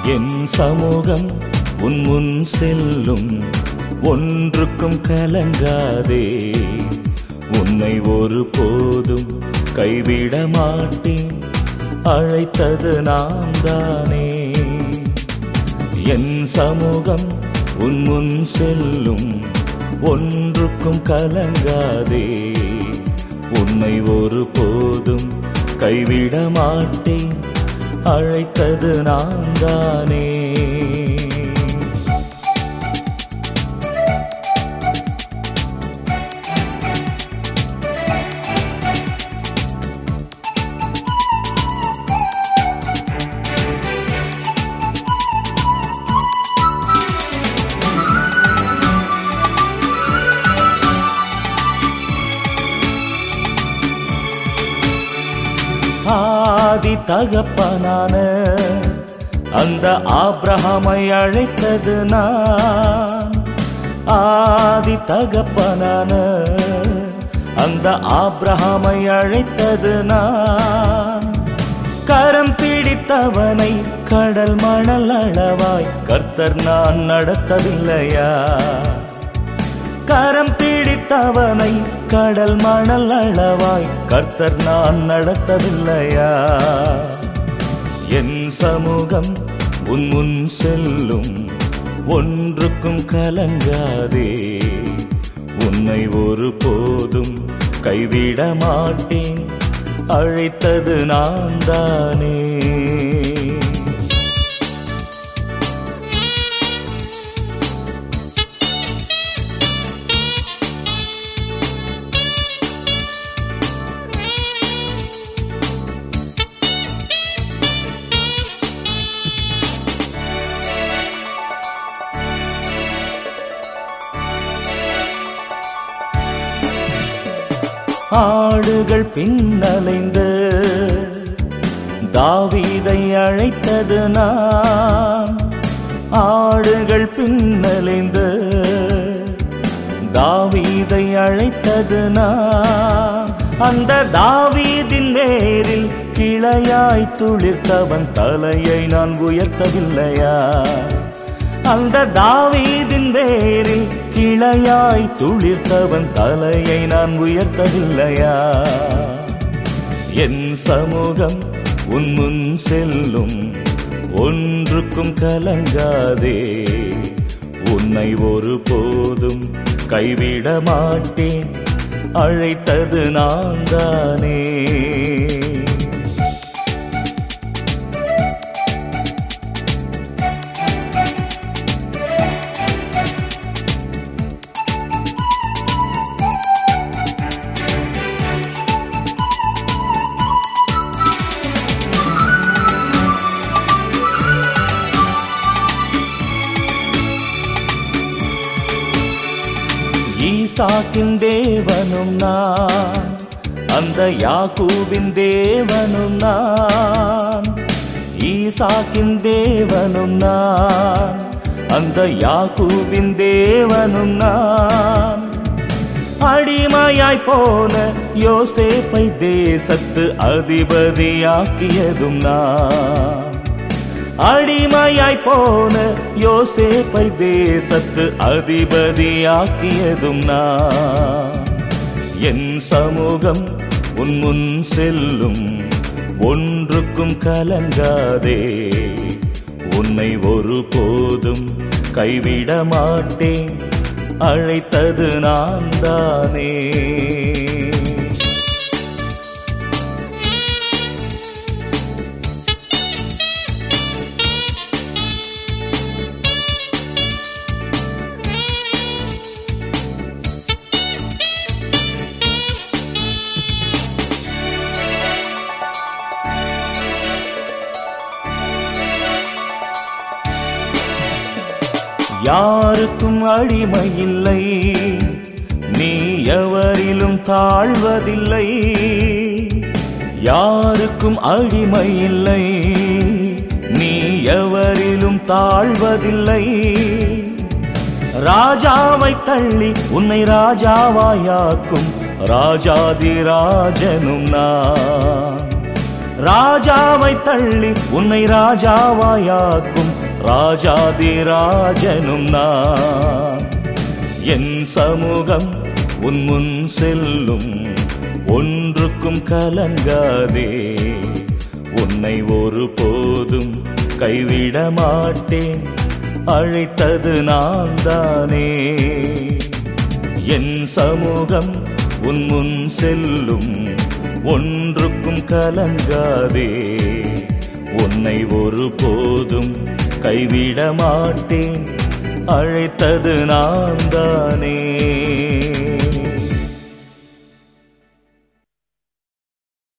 என் சமூகம் உன் முன் செல்லும் ஒன்றுக்கும் கலங்காதே உன்னை ஒரு போதும் கைவிட மாட்டேன் அழைத்தது நான் தானே என் சமூகம் உன் முன் செல்லும் ஒன்றுக்கும் கலங்காதே உன்னை ஒரு போதும் கைவிட மாட்டேன் அழைத்தது நான் தானே ஆதி தகப்பனான அந்த ஆப்ரஹாமை அழைத்தது நான் ஆதி தகப்பனான அந்த ஆப்ரஹாமை அழைத்தது நான் கரம் பிடித்தவனை கடல் மணல் அளவாய் கர்த்தர் நான் நடத்தவில்லையா கரம் பிடித்தவனை கடல் மணல் அளவாய் கர்த்தர் நான் நடத்தவில்லையா என் சமூகம் உன் முன் செல்லும் ஒன்றுக்கும் கலங்காதே உன்னை ஒரு போதும் கைவிட மாட்டேன் அழைத்தது நான் தானே ஆடுகள் பின்னலைந்து தாவீதை அழைத்தது நான் ஆடுகள் பின்னலைந்து தாவீதை அழைத்தது நான் அந்த தாவீதின் நேரில் கிளையாய் துளிர்த்தவன் தலையை நான் உயர்த்தவில்லையா அந்த தாவீதின் வேரில் கிளையாய் துளிர்த்தவன் தலையை நான் உயர்த்தவில்லையா என் சமூகம் உன் முன் செல்லும் ஒன்றுக்கும் கலங்காதே உன்னை ஒரு போதும் கைவிட மாட்டேன் அழைத்தது நான் தானே ஈசாக்கின் தேவனும் நான் அந்த யாக்கூபின் தேவனும் நான் ஈசாக்கின் தேவனும் நான் அந்த யாக்கூபின் தேவனும் நான் அடிமையாய் போன யோசேப்பை தேசத்து அதிபதியாக்கியதும் நான் அடிமையாய் போன யோசேப்பை தேசத்து அதிபதியாக்கியதும் நான் என் சமூகம் உன் முன் செல்லும் ஒன்றுக்கும் கலங்காதே உன்னை ஒரு போதும் கைவிட மாட்டேன் அழைத்தது நான் தானே யாருக்கும் அடிமை இல்லை நீ எவரிலும் தாழ்வதில்லை யாருக்கும் அடிமை இல்லை நீ எவரிலும் தாழ்வதில்லை ராஜாவை தள்ளி உன்னை ராஜாவாயாக்கும் ராஜாதி ராஜனும் நான் ராஜாவை தள்ளி உன்னை ராஜாவாயாக்கும் ராஜாதிராஜனும் நான் என் சமூகம் உன் முன் செல்லும் ஒன்றுக்கும் கலங்காதே உன்னை ஒரு போதும் கைவிட மாட்டேன் அழைத்தது நான் தானே என் சமூகம் உன் முன் செல்லும் ஒன்றுக்கும் கலங்காதே உன்னை ஒரு போதும் கைவிட மாட்டேன் அழைத்தது நான் தானே